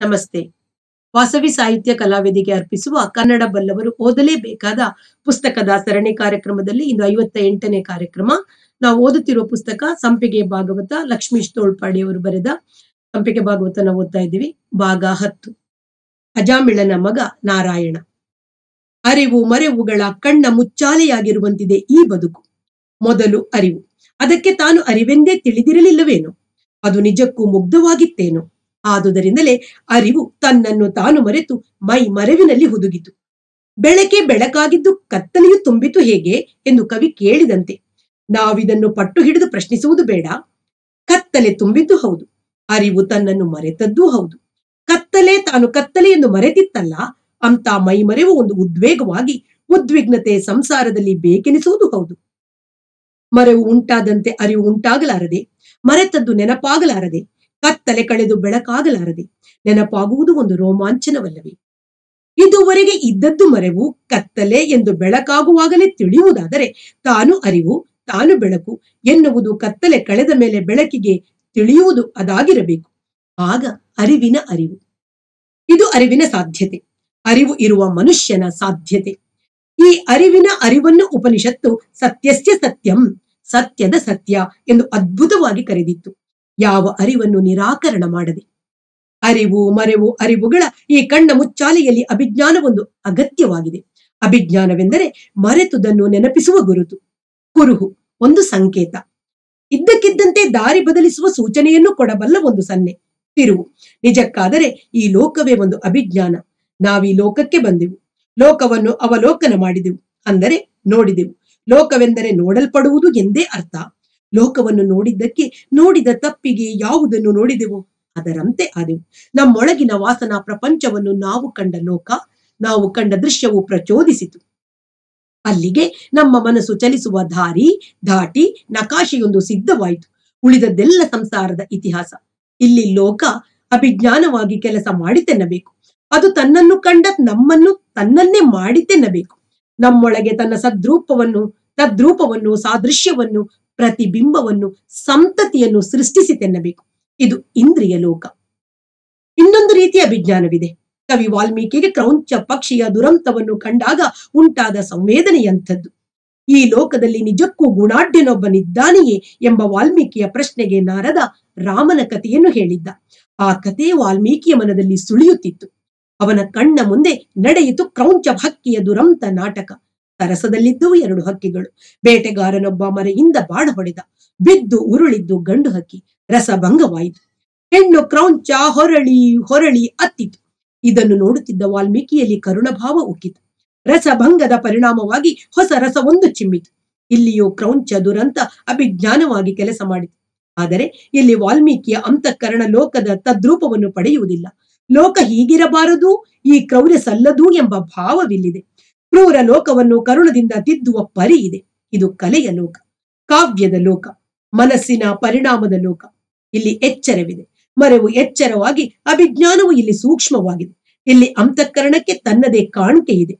ನಮಸ್ತೆ ವಾಸವಿ ಸಾಹಿತ್ಯ ಕಲಾವೇದಿಕೆ ಅರ್ಪಿಸುವ ಕನ್ನಡ ಬಲ್ಲವರು ಓದಲೇಬೇಕಾದ ಪುಸ್ತಕದ ಸರಣಿ ಕಾರ್ಯಕ್ರಮದಲ್ಲಿ ಇಂದು ಐವತ್ತ ಎಂಟನೇ ಕಾರ್ಯಕ್ರಮ ನಾವು ಓದುತ್ತಿರುವ ಪುಸ್ತಕ ಸಂಪಿಗೆ ಭಾಗವತ ಲಕ್ಷ್ಮೀಶ್ ತೋಳ್ಪಾಡಿ ಅವರು ಬರೆದ ಸಂಪಿಗೆ ಭಾಗವತನ ಓದ್ತಾ ಇದ್ದೀವಿ ಭಾಗ ಹತ್ತು ಅಜಾಮಿಳನ ಮಗ ನಾರಾಯಣ ಅರಿವು ಮರೆವುಗಳ ಕಣ್ಣ ಮುಚ್ಚಾಲೆಯಾಗಿರುವಂತಿದೆ ಈ ಬದುಕು ಮೊದಲು ಅರಿವು ಅದಕ್ಕೆ ತಾನು ಅರಿವೆಂದೇ ತಿಳಿದಿರಲಿಲ್ಲವೇನೋ ಅದು ನಿಜಕ್ಕೂ ಮುಗ್ಧವಾಗಿತ್ತೇನೋ ಆದುದರಿಂದಲೇ ಅರಿವು ತನ್ನನ್ನು ತಾನು ಮರೆತು ಮೈ ಮರೆವಿನಲ್ಲಿ ಹುದುಗಿತು ಬೆಳಕೆ ಬೆಳಕಾಗಿದ್ದು ಕತ್ತಲೆಯು ತುಂಬಿತು ಹೇಗೆ ಎಂದು ಕವಿ ಕೇಳಿದಂತೆ ನಾವಿದನ್ನು ಪಟ್ಟು ಹಿಡಿದು ಪ್ರಶ್ನಿಸುವುದು ಬೇಡ ಕತ್ತಲೆ ತುಂಬಿದ್ದು ಹೌದು ಅರಿವು ತನ್ನನ್ನು ಮರೆತದ್ದೂ ಹೌದು ಕತ್ತಲೆ ತಾನು ಕತ್ತಲೆ ಎಂದು ಮರೆತಿತ್ತಲ್ಲ ಅಂತ ಮೈಮರೆವು ಒಂದು ಉದ್ವೇಗವಾಗಿ ಉದ್ವಿಗ್ನತೆ ಸಂಸಾರದಲ್ಲಿ ಬೇಕೆನಿಸುವುದು ಹೌದು ಮರೆವು ಉಂಟಾದಂತೆ ಅರಿವು ಉಂಟಾಗಲಾರದೆ ಮರೆತದ್ದು ನೆನಪಾಗಲಾರದೆ ಕತ್ತಲೆ ಕಳೆದು ಬೆಳಕಾಗಲಾರದೆ ನೆನಪಾಗುವುದು ಒಂದು ರೋಮಾಂಚನವಲ್ಲವೇ ಇದುವರೆಗೆ ಇದ್ದದ್ದು ಮರೆವು ಕತ್ತಲೆ ಎಂದು ಬೆಳಕಾಗುವಾಗಲೇ ತಿಳಿಯುವುದಾದರೆ ತಾನು ಅರಿವು ತಾನು ಬೆಳಕು ಎನ್ನುವುದು ಕತ್ತಲೆ ಕಳೆದ ಮೇಲೆ ಬೆಳಕಿಗೆ ತಿಳಿಯುವುದು ಅದಾಗಿರಬೇಕು ಆಗ ಅರಿವಿನ ಅರಿವು ಇದು ಅರಿವಿನ ಸಾಧ್ಯತೆ ಅರಿವು ಇರುವ ಮನುಷ್ಯನ ಸಾಧ್ಯತೆ ಈ ಅರಿವಿನ ಅರಿವನ್ನು ಉಪನಿಷತ್ತು ಸತ್ಯಸ್ಯ ಸತ್ಯಂ ಸತ್ಯದ ಸತ್ಯ ಎಂದು ಅದ್ಭುತವಾಗಿ ಕರೆದಿತ್ತು ಯಾವ ಅರಿವನ್ನು ನಿರಾಕರಣ ಮಾಡದೆ ಅರಿವು ಮರೆವು ಅರಿವುಗಳ ಈ ಕಣ್ಣ ಮುಚ್ಚಾಲೆಯಲ್ಲಿ ಅಭಿಜ್ಞಾನವೊಂದು ಅಗತ್ಯವಾಗಿದೆ ಅಭಿಜ್ಞಾನವೆಂದರೆ ಮರೆತುದನ್ನು ನೆನಪಿಸುವ ಗುರುತು ಕುರುಹು ಒಂದು ಸಂಕೇತ ಇದ್ದಕ್ಕಿದ್ದಂತೆ ದಾರಿ ಬದಲಿಸುವ ಸೂಚನೆಯನ್ನು ಕೊಡಬಲ್ಲ ಒಂದು ಸನ್ನೆ ತಿರುವು ನಿಜಕ್ಕಾದರೆ ಈ ಲೋಕವೇ ಒಂದು ಅಭಿಜ್ಞಾನ ನಾವೀ ಲೋಕಕ್ಕೆ ಬಂದೆವು ಲೋಕವನ್ನು ಅವಲೋಕನ ಮಾಡಿದೆವು ಅಂದರೆ ನೋಡಿದೆವು ಲೋಕವೆಂದರೆ ನೋಡಲ್ಪಡುವುದು ಎಂದೇ ಅರ್ಥ ಲೋಕವನ್ನು ನೋಡಿದ್ದಕ್ಕೆ ನೋಡಿದ ತಪ್ಪಿಗೆ ಯಾವುದನ್ನು ನೋಡಿದೆವು ಅದರಂತೆ ಆದೆವು ನಮ್ಮೊಳಗಿನ ವಾಸನಾ ಪ್ರಪಂಚವನ್ನು ನಾವು ಕಂಡ ಲೋಕ ನಾವು ಕಂಡ ದೃಶ್ಯವು ಪ್ರಚೋದಿಸಿತು ಅಲ್ಲಿಗೆ ನಮ್ಮ ಮನಸ್ಸು ಚಲಿಸುವ ದಾರಿ ದಾಟಿ ನಕಾಶೆಯೊಂದು ಸಿದ್ಧವಾಯಿತು ಉಳಿದದ್ದೆಲ್ಲ ಸಂಸಾರದ ಇತಿಹಾಸ ಇಲ್ಲಿ ಲೋಕ ಅಭಿಜ್ಞಾನವಾಗಿ ಕೆಲಸ ಮಾಡಿತೆನ್ನಬೇಕು ಅದು ತನ್ನನ್ನು ಕಂಡ ನಮ್ಮನ್ನು ತನ್ನನ್ನೇ ಮಾಡಿತೆನ್ನಬೇಕು ನಮ್ಮೊಳಗೆ ತನ್ನ ಸದ್ರೂಪವನ್ನು ತದ್ರೂಪವನ್ನು ಸಾದೃಶ್ಯವನ್ನು ಪ್ರತಿಬಿಂಬವನ್ನು ಸಂತತಿಯನ್ನು ಸೃಷ್ಟಿಸಿತೆನ್ನಬೇಕು ಇದು ಇಂದ್ರಿಯ ಲೋಕ ಇನ್ನೊಂದು ರೀತಿಯ ಅಭಿಜ್ಞಾನವಿದೆ ಕವಿ ವಾಲ್ಮೀಕಿಗೆ ಕ್ರೌಂಚ ಪಕ್ಷಿಯ ದುರಂತವನ್ನು ಕಂಡಾಗ ಉಂಟಾದ ಸಂವೇದನೆಯಂಥದ್ದು ಈ ಲೋಕದಲ್ಲಿ ನಿಜಕ್ಕೂ ಗುಣಾಢ್ಯನೊಬ್ಬನಿದ್ದಾನೆಯೇ ಎಂಬ ವಾಲ್ಮೀಕಿಯ ಪ್ರಶ್ನೆಗೆ ನಾರದ ರಾಮನ ಕಥೆಯನ್ನು ಹೇಳಿದ್ದ ಆ ಕಥೆ ವಾಲ್ಮೀಕಿಯ ಮನದಲ್ಲಿ ಸುಳಿಯುತ್ತಿತ್ತು ಅವನ ಕಣ್ಣ ಮುಂದೆ ನಡೆಯಿತು ಕ್ರೌಂಚ ಹಕ್ಕಿಯ ದುರಂತ ನಾಟಕ ಸರಸದಲ್ಲಿದ್ದವು ಎರಡು ಹಕ್ಕಿಗಳು ಬೇಟೆಗಾರನೊಬ್ಬ ಮರೆಯಿಂದ ಬಾಣ ಹೊಡೆದ ಬಿದ್ದು ಉರುಳಿದ್ದು ಗಂಡು ಹಕ್ಕಿ ರಸಭಂಗವಾಯಿತು ಹೆಣ್ಣು ಕ್ರೌಂಚ ಹೊರಳಿ ಹೊರಳಿ ಅತ್ತಿತು ಇದನ್ನು ನೋಡುತ್ತಿದ್ದ ವಾಲ್ಮೀಕಿಯಲ್ಲಿ ಕರುಣಭಾವ ಉಕ್ಕಿತು ರಸಭಂಗದ ಪರಿಣಾಮವಾಗಿ ಹೊಸ ರಸವೊಂದು ಚಿಮ್ಮಿತು ಇಲ್ಲಿಯೂ ಕ್ರೌಂಚ ದುರಂತ ಅಭಿಜ್ಞಾನವಾಗಿ ಕೆಲಸ ಮಾಡಿತು ಆದರೆ ಇಲ್ಲಿ ವಾಲ್ಮೀಕಿಯ ಅಂತಃಕರಣ ಲೋಕದ ತದ್ರೂಪವನ್ನು ಪಡೆಯುವುದಿಲ್ಲ ಲೋಕ ಹೀಗಿರಬಾರದು ಈ ಕ್ರೌರ್ಯ ಸಲ್ಲದು ಎಂಬ ಭಾವವಿಲ್ಲಿದೆ ಕ್ರೂರ ಲೋಕವನ್ನು ಕರುಣದಿಂದ ತಿದ್ದುವ ಪರಿ ಇದೆ ಇದು ಕಲೆಯ ಲೋಕ ಕಾವ್ಯದ ಲೋಕ ಮನಸ್ಸಿನ ಪರಿಣಾಮದ ಲೋಕ ಇಲ್ಲಿ ಎಚ್ಚರವಿದೆ ಮರೆವು ಎಚ್ಚರವಾಗಿ ಅಭಿಜ್ಞಾನವು ಇಲ್ಲಿ ಸೂಕ್ಷ್ಮವಾಗಿದೆ ಇಲ್ಲಿ ಅಂತಃಕರಣಕ್ಕೆ ತನ್ನದೇ ಕಾಣಿಕೆ ಇದೆ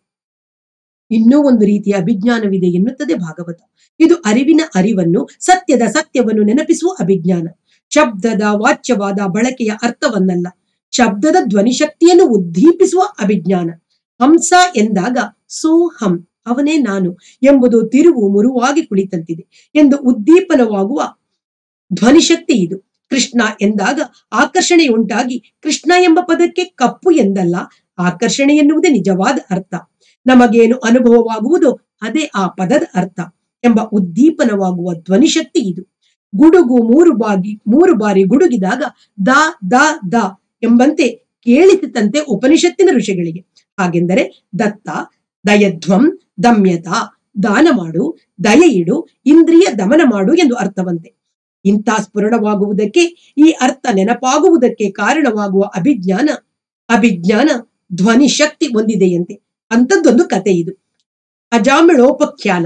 ಇನ್ನೂ ಒಂದು ರೀತಿಯ ಅಭಿಜ್ಞಾನವಿದೆ ಎನ್ನುತ್ತದೆ ಭಾಗವತ ಇದು ಅರಿವಿನ ಅರಿವನ್ನು ಸತ್ಯದ ಸತ್ಯವನ್ನು ನೆನಪಿಸುವ ಅಭಿಜ್ಞಾನ ಶಬ್ದದ ವಾಚ್ಯವಾದ ಬಳಕೆಯ ಅರ್ಥವನ್ನಲ್ಲ ಶಬ್ದದ ಧ್ವನಿಶಕ್ತಿಯನ್ನು ಉದ್ದೀಪಿಸುವ ಅಭಿಜ್ಞಾನ ಹಂಸ ಎಂದಾಗ ಸೋಹಂ ಅವನೇ ನಾನು ಎಂಬುದು ತಿರುವು ಮುರುವಾಗಿ ಕುಳಿತಂತಿದೆ ಎಂದು ಉದ್ದೀಪನವಾಗುವ ಧ್ವನಿಶಕ್ತಿ ಇದು ಕೃಷ್ಣ ಎಂದಾಗ ಆಕರ್ಷಣೆ ಉಂಟಾಗಿ ಕೃಷ್ಣ ಎಂಬ ಪದಕ್ಕೆ ಕಪ್ಪು ಎಂದಲ್ಲ ಆಕರ್ಷಣೆ ಎನ್ನುವುದೇ ನಿಜವಾದ ಅರ್ಥ ನಮಗೇನು ಅನುಭವವಾಗುವುದು ಅದೇ ಆ ಪದದ ಅರ್ಥ ಎಂಬ ಉದ್ದೀಪನವಾಗುವ ಧ್ವನಿಶಕ್ತಿ ಇದು ಗುಡುಗು ಮೂರು ಬಾಗಿ ಮೂರು ಬಾರಿ ಗುಡುಗಿದಾಗ ದ ದ ದ ಎಂಬಂತೆ ಕೇಳಿಸಿತಂತೆ ಉಪನಿಷತ್ತಿನ ಋಷಿಗಳಿಗೆ ಹಾಗೆಂದರೆ ದತ್ತ ದಯಧ್ವಂ ದಮ್ಯತ ದಾನ ಮಾಡು ದಯೆ ಇಡು ಇಂದ್ರಿಯ ದಮನ ಮಾಡು ಎಂದು ಅರ್ಥವಂತೆ ಇಂಥ ಸ್ಫುರಣವಾಗುವುದಕ್ಕೆ ಈ ಅರ್ಥ ನೆನಪಾಗುವುದಕ್ಕೆ ಕಾರಣವಾಗುವ ಅಭಿಜ್ಞಾನ ಅಭಿಜ್ಞಾನ ಧ್ವನಿ ಶಕ್ತಿ ಹೊಂದಿದೆಯಂತೆ ಅಂಥದ್ದೊಂದು ಕತೆ ಇದು ಅಜಾಮಿಳೋಪಖ್ಯಾನ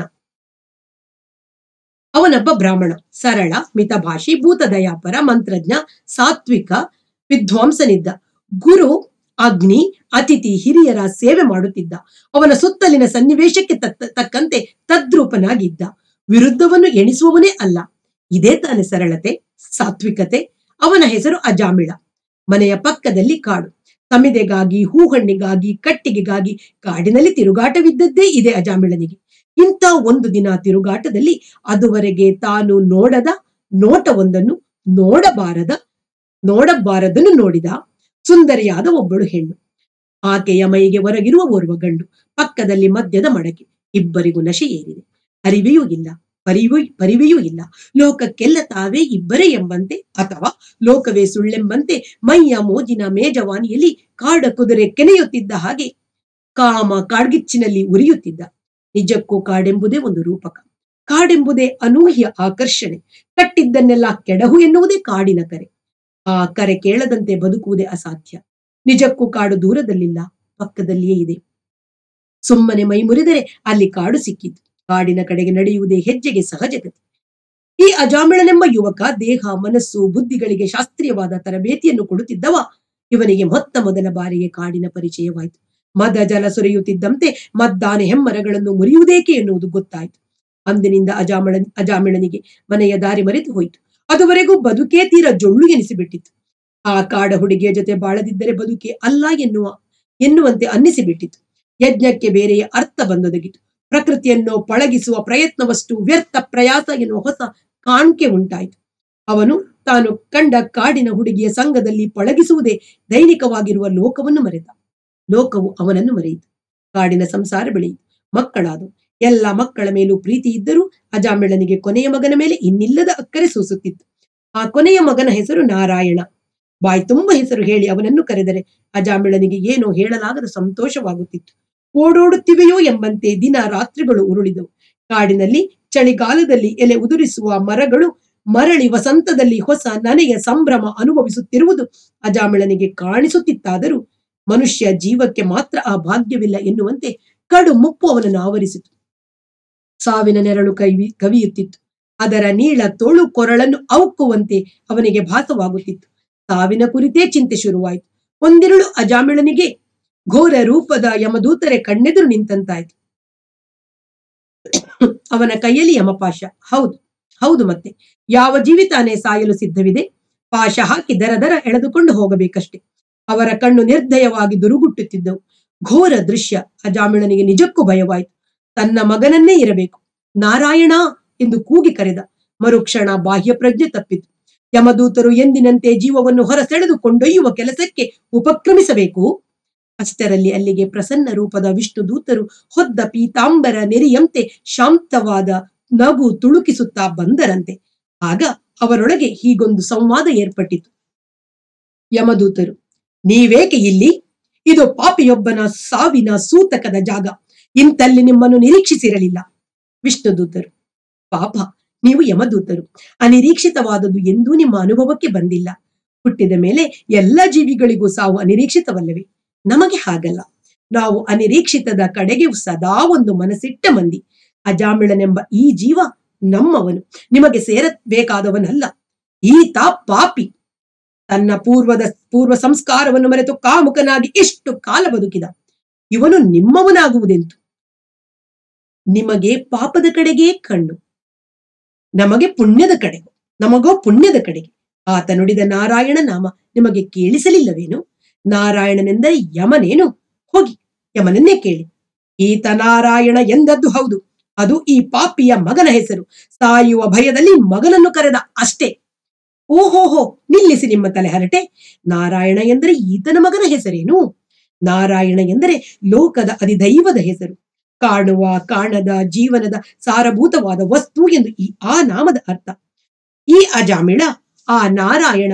ಅವನೊಬ್ಬ ಬ್ರಾಹ್ಮಣ ಸರಳ ಮಿತಭಾಷಿ ಭೂತದಯಾಪರ ಮಂತ್ರಜ್ಞ ಸಾತ್ವಿಕ ವಿದ್ವಾಂಸನಿದ್ದ ಗುರು ಅಗ್ನಿ ಅತಿಥಿ ಹಿರಿಯರ ಸೇವೆ ಮಾಡುತ್ತಿದ್ದ ಅವನ ಸುತ್ತಲಿನ ಸನ್ನಿವೇಶಕ್ಕೆ ತಕ್ಕ ತಕ್ಕಂತೆ ತದ್ರೂಪನಾಗಿದ್ದ ವಿರುದ್ಧವನ್ನು ಎಣಿಸುವವನೇ ಅಲ್ಲ ಇದೇ ತಾನೆ ಸರಳತೆ ಸಾತ್ವಿಕತೆ ಅವನ ಹೆಸರು ಅಜಾಮಿಳ ಮನೆಯ ಪಕ್ಕದಲ್ಲಿ ಕಾಡು ಸಮಿದೆಗಾಗಿ ಹೂಹಣ್ಣಿಗಾಗಿ ಕಟ್ಟಿಗೆಗಾಗಿ ಕಾಡಿನಲ್ಲಿ ತಿರುಗಾಟವಿದ್ದದ್ದೇ ಇದೆ ಅಜಾಮಿಳನಿಗೆ ಇಂಥ ಒಂದು ದಿನ ತಿರುಗಾಟದಲ್ಲಿ ಅದುವರೆಗೆ ತಾನು ನೋಡದ ನೋಟವೊಂದನ್ನು ನೋಡಬಾರದ ನೋಡಬಾರದನ್ನು ನೋಡಿದ ಸುಂದರಿಯಾದ ಒಬ್ಬಳು ಹೆಣ್ಣು ಆಕೆಯ ಮೈಗೆ ಹೊರಗಿರುವ ಓರ್ವ ಗಂಡು ಪಕ್ಕದಲ್ಲಿ ಮದ್ಯದ ಮಡಕೆ ಇಬ್ಬರಿಗೂ ನಶೆ ಏರಿದೆ ಅರಿವೆಯೂ ಇಲ್ಲ ಪರಿವೂ ಪರಿವೆಯೂ ಇಲ್ಲ ಲೋಕಕ್ಕೆಲ್ಲ ತಾವೇ ಇಬ್ಬರೇ ಎಂಬಂತೆ ಅಥವಾ ಲೋಕವೇ ಸುಳ್ಳೆಂಬಂತೆ ಮೈಯ ಮೋಜಿನ ಮೇಜವಾನಿಯಲ್ಲಿ ಕಾಡ ಕುದುರೆ ಕೆನೆಯುತ್ತಿದ್ದ ಹಾಗೆ ಕಾಮ ಕಾಡ್ಗಿಚ್ಚಿನಲ್ಲಿ ಉರಿಯುತ್ತಿದ್ದ ನಿಜಕ್ಕೂ ಕಾಡೆಂಬುದೇ ಒಂದು ರೂಪಕ ಕಾಡೆಂಬುದೇ ಅನೂಹ್ಯ ಆಕರ್ಷಣೆ ಕಟ್ಟಿದ್ದನ್ನೆಲ್ಲ ಕೆಡಹು ಎನ್ನುವುದೇ ಕಾಡಿನ ಕರೆ ಆ ಕರೆ ಕೇಳದಂತೆ ಬದುಕುವುದೇ ಅಸಾಧ್ಯ ನಿಜಕ್ಕೂ ಕಾಡು ದೂರದಲ್ಲಿಲ್ಲ ಪಕ್ಕದಲ್ಲಿಯೇ ಇದೆ ಸುಮ್ಮನೆ ಮೈ ಮುರಿದರೆ ಅಲ್ಲಿ ಕಾಡು ಸಿಕ್ಕಿತು ಕಾಡಿನ ಕಡೆಗೆ ನಡೆಯುವುದೇ ಹೆಜ್ಜೆಗೆ ಸಹಜಗತಿ ಈ ಅಜಾಮಿಳನೆಂಬ ಯುವಕ ದೇಹ ಮನಸ್ಸು ಬುದ್ಧಿಗಳಿಗೆ ಶಾಸ್ತ್ರೀಯವಾದ ತರಬೇತಿಯನ್ನು ಕೊಡುತ್ತಿದ್ದವ ಇವನಿಗೆ ಮೊತ್ತ ಮೊದಲ ಬಾರಿಗೆ ಕಾಡಿನ ಪರಿಚಯವಾಯಿತು ಮದ ಜಲ ಸುರಿಯುತ್ತಿದ್ದಂತೆ ಮದ್ದಾನೆ ಹೆಮ್ಮರಗಳನ್ನು ಮುರಿಯುವುದೇಕೆ ಎನ್ನುವುದು ಗೊತ್ತಾಯಿತು ಅಂದಿನಿಂದ ಅಜಾಮಳ ಅಜಾಮಿಳನಿಗೆ ಮನೆಯ ದಾರಿ ಮರೆತು ಹೋಯಿತು ಅದುವರೆಗೂ ಬದುಕೇ ತೀರ ಜೊಳ್ಳು ಎನಿಸಿಬಿಟ್ಟಿತ್ತು ಆ ಕಾಡ ಹುಡುಗಿಯ ಜೊತೆ ಬಾಳದಿದ್ದರೆ ಬದುಕೆ ಅಲ್ಲ ಎನ್ನುವ ಎನ್ನುವಂತೆ ಅನ್ನಿಸಿಬಿಟ್ಟಿತು ಯಜ್ಞಕ್ಕೆ ಬೇರೆಯ ಅರ್ಥ ಬಂದೊದಗಿತು ಪ್ರಕೃತಿಯನ್ನು ಪಳಗಿಸುವ ಪ್ರಯತ್ನವಷ್ಟು ವ್ಯರ್ಥ ಪ್ರಯಾಸ ಎನ್ನುವ ಹೊಸ ಕಾಣ್ಕೆ ಉಂಟಾಯಿತು ಅವನು ತಾನು ಕಂಡ ಕಾಡಿನ ಹುಡುಗಿಯ ಸಂಘದಲ್ಲಿ ಪಳಗಿಸುವುದೇ ದೈನಿಕವಾಗಿರುವ ಲೋಕವನ್ನು ಮರೆತ ಲೋಕವು ಅವನನ್ನು ಮರೆಯಿತು ಕಾಡಿನ ಸಂಸಾರ ಬೆಳೆಯಿತು ಮಕ್ಕಳಾದವು ಎಲ್ಲ ಮಕ್ಕಳ ಮೇಲೂ ಪ್ರೀತಿ ಇದ್ದರೂ ಅಜಾಮಿಳನಿಗೆ ಕೊನೆಯ ಮಗನ ಮೇಲೆ ಇನ್ನಿಲ್ಲದ ಅಕ್ಕರೆ ಸೂಸುತ್ತಿತ್ತು ಆ ಕೊನೆಯ ಮಗನ ಹೆಸರು ನಾರಾಯಣ ಬಾಯಿ ತುಂಬ ಹೆಸರು ಹೇಳಿ ಅವನನ್ನು ಕರೆದರೆ ಅಜಾಮಿಳನಿಗೆ ಏನೋ ಹೇಳಲಾಗದ ಸಂತೋಷವಾಗುತ್ತಿತ್ತು ಓಡೋಡುತ್ತಿವೆಯೋ ಎಂಬಂತೆ ದಿನ ರಾತ್ರಿಗಳು ಉರುಳಿದವು ಕಾಡಿನಲ್ಲಿ ಚಳಿಗಾಲದಲ್ಲಿ ಎಲೆ ಉದುರಿಸುವ ಮರಗಳು ಮರಳಿ ವಸಂತದಲ್ಲಿ ಹೊಸ ನನೆಯ ಸಂಭ್ರಮ ಅನುಭವಿಸುತ್ತಿರುವುದು ಅಜಾಮಿಳನಿಗೆ ಕಾಣಿಸುತ್ತಿತ್ತಾದರೂ ಮನುಷ್ಯ ಜೀವಕ್ಕೆ ಮಾತ್ರ ಆ ಭಾಗ್ಯವಿಲ್ಲ ಎನ್ನುವಂತೆ ಕಡು ಮುಪ್ಪು ಅವನನ್ನು ಆವರಿಸಿತು ಸಾವಿನ ನೆರಳು ಕವಿ ಕವಿಯುತ್ತಿತ್ತು ಅದರ ನೀಳ ತೋಳು ಕೊರಳನ್ನು ಅವುಕ್ಕುವಂತೆ ಅವನಿಗೆ ಭಾಸವಾಗುತ್ತಿತ್ತು ಸಾವಿನ ಕುರಿತೇ ಚಿಂತೆ ಶುರುವಾಯಿತು ಒಂದಿರುಳು ಅಜಾಮಿಳನಿಗೆ ಘೋರ ರೂಪದ ಯಮದೂತರೆ ಕಣ್ಣೆದುರು ನಿಂತಂತಾಯ್ತು ಅವನ ಕೈಯಲ್ಲಿ ಯಮಪಾಶ ಹೌದು ಹೌದು ಮತ್ತೆ ಯಾವ ಜೀವಿ ತಾನೇ ಸಾಯಲು ಸಿದ್ಧವಿದೆ ಪಾಶ ಹಾಕಿ ದರ ದರ ಎಳೆದುಕೊಂಡು ಹೋಗಬೇಕಷ್ಟೆ ಅವರ ಕಣ್ಣು ನಿರ್ದಯವಾಗಿ ದುರುಗುಟ್ಟುತ್ತಿದ್ದವು ಘೋರ ದೃಶ್ಯ ಅಜಾಮಿಳನಿಗೆ ನಿಜಕ್ಕೂ ಭಯವಾಯಿತು ತನ್ನ ಮಗನನ್ನೇ ಇರಬೇಕು ನಾರಾಯಣ ಎಂದು ಕೂಗಿ ಕರೆದ ಮರುಕ್ಷಣ ಬಾಹ್ಯ ಪ್ರಜ್ಞೆ ತಪ್ಪಿತು ಯಮದೂತರು ಎಂದಿನಂತೆ ಜೀವವನ್ನು ಹೊರಸೆಳೆದು ಕೊಂಡೊಯ್ಯುವ ಕೆಲಸಕ್ಕೆ ಉಪಕ್ರಮಿಸಬೇಕು ಅಷ್ಟರಲ್ಲಿ ಅಲ್ಲಿಗೆ ಪ್ರಸನ್ನ ರೂಪದ ವಿಷ್ಣು ದೂತರು ಹೊದ್ದ ಪೀತಾಂಬರ ನೆರಿಯಂತೆ ಶಾಂತವಾದ ನಗು ತುಳುಕಿಸುತ್ತಾ ಬಂದರಂತೆ ಆಗ ಅವರೊಳಗೆ ಹೀಗೊಂದು ಸಂವಾದ ಏರ್ಪಟ್ಟಿತು ಯಮದೂತರು ನೀವೇಕೆ ಇಲ್ಲಿ ಇದು ಪಾಪಿಯೊಬ್ಬನ ಸಾವಿನ ಸೂತಕದ ಜಾಗ ಇಂತಲ್ಲಿ ನಿಮ್ಮನ್ನು ನಿರೀಕ್ಷಿಸಿರಲಿಲ್ಲ ವಿಷ್ಣುದೂತರು ಪಾಪ ನೀವು ಯಮದೂತರು ಅನಿರೀಕ್ಷಿತವಾದದ್ದು ಎಂದೂ ನಿಮ್ಮ ಅನುಭವಕ್ಕೆ ಬಂದಿಲ್ಲ ಹುಟ್ಟಿದ ಮೇಲೆ ಎಲ್ಲ ಜೀವಿಗಳಿಗೂ ಸಾವು ಅನಿರೀಕ್ಷಿತವಲ್ಲವೇ ನಮಗೆ ಹಾಗಲ್ಲ ನಾವು ಅನಿರೀಕ್ಷಿತದ ಕಡೆಗೆ ಸದಾ ಒಂದು ಮನಸ್ಸಿಟ್ಟ ಮಂದಿ ಅಜಾಮಿಳನೆಂಬ ಈ ಜೀವ ನಮ್ಮವನು ನಿಮಗೆ ಸೇರಬೇಕಾದವನಲ್ಲ ಈತ ಪಾಪಿ ತನ್ನ ಪೂರ್ವದ ಪೂರ್ವ ಸಂಸ್ಕಾರವನ್ನು ಮರೆತು ಕಾಮುಕನಾಗಿ ಎಷ್ಟು ಕಾಲ ಬದುಕಿದ ಇವನು ನಿಮ್ಮವನಾಗುವುದೆಂತು ನಿಮಗೆ ಪಾಪದ ಕಡೆಗೇ ಕಣ್ಣು ನಮಗೆ ಪುಣ್ಯದ ಕಡೆಗೂ ನಮಗೋ ಪುಣ್ಯದ ಕಡೆಗೆ ಆತ ನುಡಿದ ನಾರಾಯಣ ನಾಮ ನಿಮಗೆ ಕೇಳಿಸಲಿಲ್ಲವೇನು ನಾರಾಯಣನೆಂದರೆ ಯಮನೇನು ಹೋಗಿ ಯಮನನ್ನೇ ಕೇಳಿ ಈತ ನಾರಾಯಣ ಎಂದದ್ದು ಹೌದು ಅದು ಈ ಪಾಪಿಯ ಮಗನ ಹೆಸರು ಸಾಯುವ ಭಯದಲ್ಲಿ ಮಗನನ್ನು ಕರೆದ ಅಷ್ಟೇ ಓಹೋಹೋ ನಿಲ್ಲಿಸಿ ನಿಮ್ಮ ತಲೆ ಹರಟೆ ನಾರಾಯಣ ಎಂದರೆ ಈತನ ಮಗನ ಹೆಸರೇನು ನಾರಾಯಣ ಎಂದರೆ ಲೋಕದ ಅಧಿದೈವದ ಹೆಸರು ಕಾಣುವ ಕಾಣದ ಜೀವನದ ಸಾರಭೂತವಾದ ವಸ್ತು ಎಂದು ಈ ಆ ನಾಮದ ಅರ್ಥ ಈ ಅಜಾಮಿಳ ಆ ನಾರಾಯಣ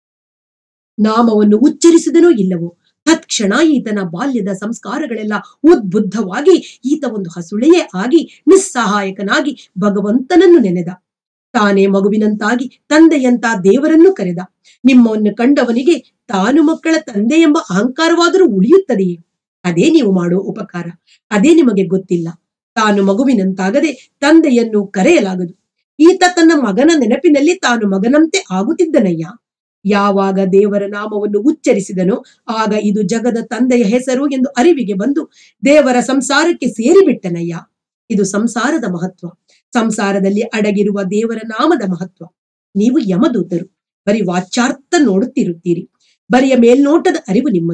ನಾಮವನ್ನು ಉಚ್ಚರಿಸಿದನೋ ಇಲ್ಲವೋ ತತ್ಕ್ಷಣ ಈತನ ಬಾಲ್ಯದ ಸಂಸ್ಕಾರಗಳೆಲ್ಲ ಉದ್ಬುದ್ಧವಾಗಿ ಈತ ಒಂದು ಹಸುಳೆಯೇ ಆಗಿ ನಿಸ್ಸಹಾಯಕನಾಗಿ ಭಗವಂತನನ್ನು ನೆನೆದ ತಾನೇ ಮಗುವಿನಂತಾಗಿ ತಂದೆಯಂತ ದೇವರನ್ನು ಕರೆದ ನಿಮ್ಮನ್ನು ಕಂಡವನಿಗೆ ತಾನು ಮಕ್ಕಳ ತಂದೆ ಎಂಬ ಅಹಂಕಾರವಾದರೂ ಉಳಿಯುತ್ತದೆಯೇ ಅದೇ ನೀವು ಮಾಡುವ ಉಪಕಾರ ಅದೇ ನಿಮಗೆ ಗೊತ್ತಿಲ್ಲ ತಾನು ಮಗುವಿನಂತಾಗದೆ ತಂದೆಯನ್ನು ಕರೆಯಲಾಗದು ಈತ ತನ್ನ ಮಗನ ನೆನಪಿನಲ್ಲಿ ತಾನು ಮಗನಂತೆ ಆಗುತ್ತಿದ್ದನಯ್ಯ ಯಾವಾಗ ದೇವರ ನಾಮವನ್ನು ಉಚ್ಚರಿಸಿದನೋ ಆಗ ಇದು ಜಗದ ತಂದೆಯ ಹೆಸರು ಎಂದು ಅರಿವಿಗೆ ಬಂದು ದೇವರ ಸಂಸಾರಕ್ಕೆ ಸೇರಿಬಿಟ್ಟನಯ್ಯ ಇದು ಸಂಸಾರದ ಮಹತ್ವ ಸಂಸಾರದಲ್ಲಿ ಅಡಗಿರುವ ದೇವರ ನಾಮದ ಮಹತ್ವ ನೀವು ಯಮದೂತರು ಬರೀ ವಾಚಾರ್ಥ ನೋಡುತ್ತಿರುತ್ತೀರಿ ಬರಿಯ ಮೇಲ್ನೋಟದ ಅರಿವು ನಿಮ್ಮದು